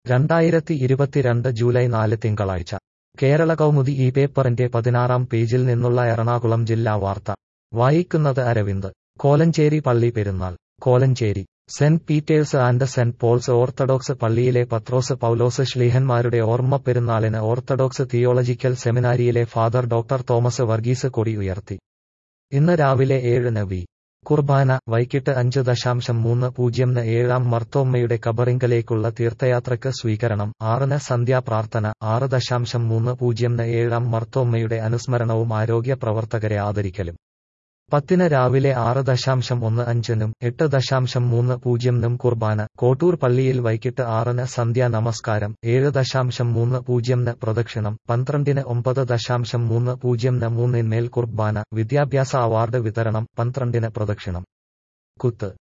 രണ്ടായിരത്തി ഇരുപത്തിരണ്ട് ജൂലൈ നാല് തിങ്കളാഴ്ച കേരള കൗമുദി ഈ പേപ്പറിന്റെ പതിനാറാം പേജിൽ നിന്നുള്ള എറണാകുളം ജില്ലാ വാർത്ത വായിക്കുന്നത് അരവിന്ദ് കോലഞ്ചേരി പള്ളി പെരുന്നാൾ Kolenchery saint Peter's and saint Paul's orthodox പള്ളിയിലെ പത്രോസ് പൗലോസ് ശ്ലീഹന്മാരുടെ ഓർമ്മ പെരുന്നാളിന് orthodox theological seminary father doctor Thomas Varghese കൊടി ഉയർത്തി ഇന്ന് രാവിലെ ഏഴിന് വി കുർബാന വൈകിട്ട് അഞ്ച് ദശാംശം മൂന്ന് പൂജ്യംന് ഏഴാം മർത്തോമ്മയുടെ കബറിങ്കലേക്കുള്ള തീർത്ഥയാത്രയ്ക്ക് സ്വീകരണം ആറിന് സന്ധ്യാപ്രാർത്ഥന ആറ് ദശാംശം മൂന്ന് പൂജ്യംന് ഏഴാം മർത്തോമ്മയുടെ അനുസ്മരണവും ആരോഗ്യ പ്രവർത്തകരെ ആദരിക്കലും പത്തിന് രാവിലെ ആറ് ദശാംശം ഒന്ന് അഞ്ചിനും എട്ട് ദശാംശം മൂന്ന് പൂജ്യംനും കുർബാന കോട്ടൂർ പള്ളിയിൽ വൈകിട്ട് ആറിന് സന്ധ്യാ നമസ്കാരം ഏഴ് ദശാംശം മൂന്ന് പൂജ്യംന് പ്രദക്ഷിണം പന്ത്രണ്ടിന് ഒമ്പത് ദശാംശം മൂന്ന് പൂജ്യംന് മൂന്നിന്മേൽ കുർബാന വിദ്യാഭ്യാസ അവാർഡ് വിതരണം പന്ത്രണ്ടിന് പ്രദക്ഷിണം കുത്ത്